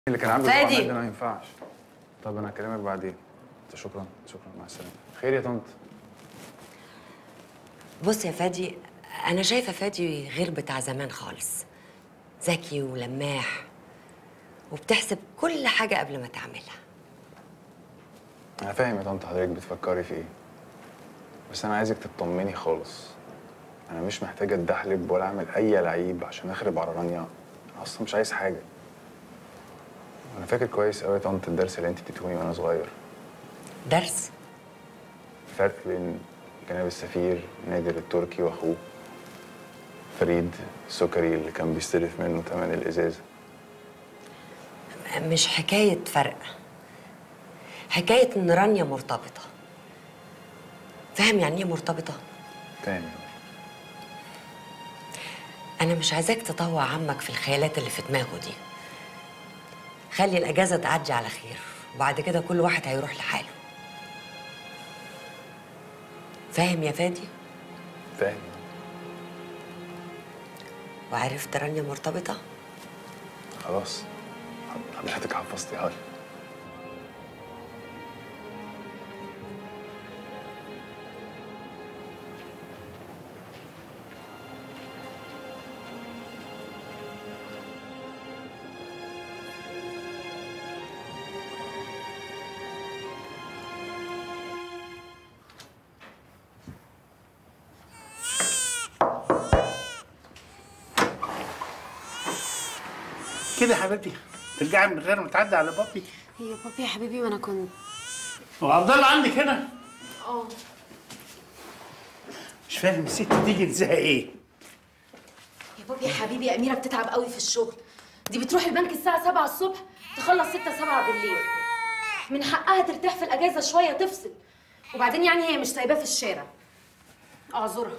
اللي كان عنده فادي. طبعاً ده ما ينفعش طب انا هكلمك بعدين شكرا شكرا مع السلامه خير يا طنط بص يا فادي انا شايفه فادي غير بتاع زمان خالص ذكي ولماح وبتحسب كل حاجه قبل ما تعملها انا فاهم يا طنط حضرتك بتفكري في ايه بس انا عايزك تطمني خالص انا مش محتاج اتدحلب ولا اعمل اي لعيب عشان اخرب على رانيا انا اصلا مش عايز حاجه انا فاكر كويس قوي يا طنط الدرس اللي انت اديتوني وانا صغير درس الفرق بين جناب السفير نادر التركي واخوه فريد السكري اللي كان بيستلف منه تمن الازازه مش حكايه فرق حكايه ان رانيا مرتبطه فاهم يعني ايه مرتبطه تاني انا مش عايزاك تطوع عمك في الخيالات اللي في دماغه دي خلي الاجازه تعدي على خير وبعد كده كل واحد هيروح لحاله فاهم يا فادي فاهم وعرفت رانيا مرتبطه خلاص حضرتك حفظتيها لي كده يا حبيبتي ترجعي من غير ما تعدي على بابي هي بابي يا حبيبي ما انا كنت وعبد الله عندك هنا اه مش فاهم الست دي جنسها ايه يا بابي يا حبيبي اميره بتتعب قوي في الشغل دي بتروح البنك الساعه 7 الصبح تخلص 6 7 بالليل من حقها ترتاح في الاجازه شويه تفصل وبعدين يعني هي مش سايباه في الشارع اعذرها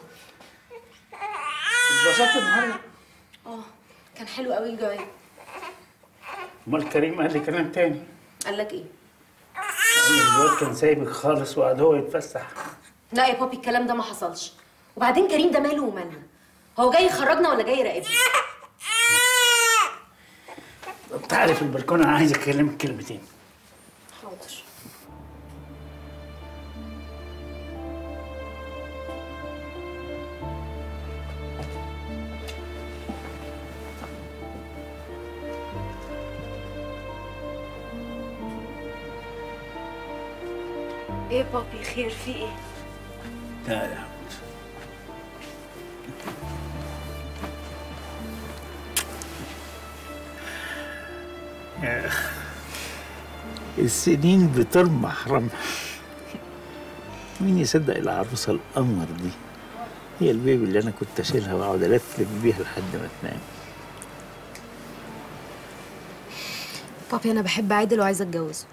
اتبسطت النهارده اه كان حلو قوي الجواز امال كريم قال لي كلام تاني قال لك ايه قال لي الواد كان سايبك خالص وقعد هو يتفسح لا يا بابي الكلام ده ما حصلش وبعدين كريم ده ماله ومالنا هو جاي يخرجنا ولا جاي يراقبنا طب تعالي في البلكونه انا عايز اكلمك كلمتين حاضر ايه بابي خير في ايه تعالى يا حمد يا أخ، السنين بترمح رمح مين يصدق العروسة القمر دي هي البيبي اللي أنا كنت أشيلها وأقعد ألفلف بيها لحد ما تنام بابي انا بحب عادل وعايزه اتجوزه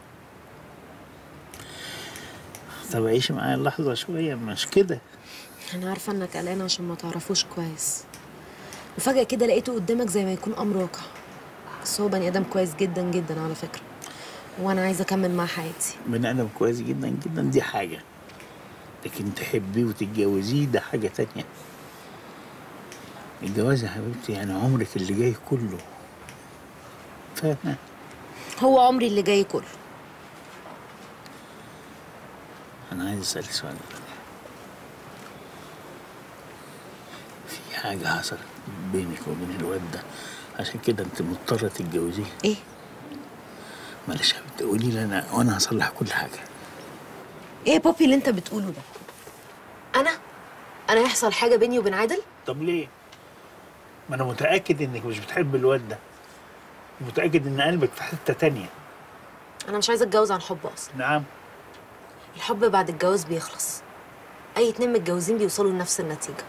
طب عيشي معايا اللحظة شوية مش كده انا عارفه انك قلقان عشان ما تعرفوش كويس وفجاه كده لقيته قدامك زي ما يكون امر واقع بس هو بني ادم كويس جدا جدا على فكره وانا عايزه اكمل معاه حياتي بني آدم كويس جدا جدا دي حاجة لكن تحبيه وتتجوزيه ده حاجة تانية الجواز يا حبيبتي يعني عمرك اللي جاي كله فاهمة؟ هو عمري اللي جاي كله أنا عايز أسألك سؤال في حاجة حصلت بينك وبين الواد ده عشان كده أنت مضطرة تتجوزيه ايه معلش يا حبيبتي قولي لي أنا وأنا هصلح كل حاجة ايه بابي اللي انت بتقوله ده انا انا يحصل حاجه بيني وبين عادل طب ليه؟ ما أنا متأكد إنك مش بتحب الواد ده متأكد إن قلبك في حتة تانية انا مش عايزه اتجوز عن حب اصلا نعم الحب بعد الجواز بيخلص اي اتنين متجوزين بيوصلوا لنفس النتيجه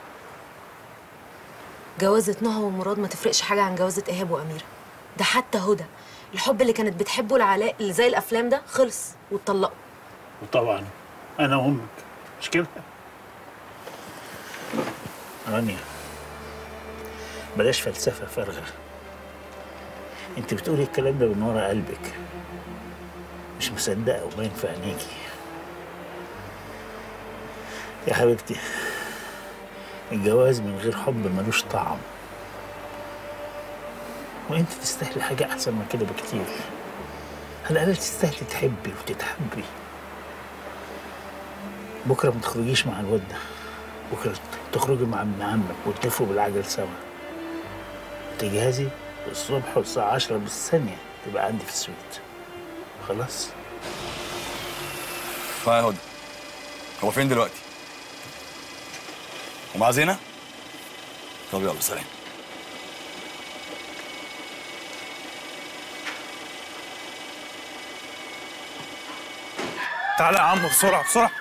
جوازة نهى ومراد ما تفرقش حاجه عن جوازة ايهاب واميره ده حتى هدى الحب اللي كانت بتحبه لعلاء اللي زي الافلام ده خلص واتطلقوا وطبعا انا امك مش كده رانيا بلاش فلسفه فارغه انت بتقولي الكلام ده من ورا قلبك مش مصدقه وباين في عينيكي يا حبيبتي الجواز من غير حب ملوش طعم وانت تستاهلي حاجه احسن من كده بكتير على الاقل تستاهلي تحبي وتتحبي بكره ما تخرجيش مع الواد ده بكره تخرجي مع ابن عمك وتلفوا بالعجل سوا تجهزي الصبح والساعة 10 بالثانية تبقى عندي في السويت خلاص طيب يا هدى هو فين دلوقتي؟ ومع زينة؟ طب يلا سلام تعالى يا عم بسرعه بسرعه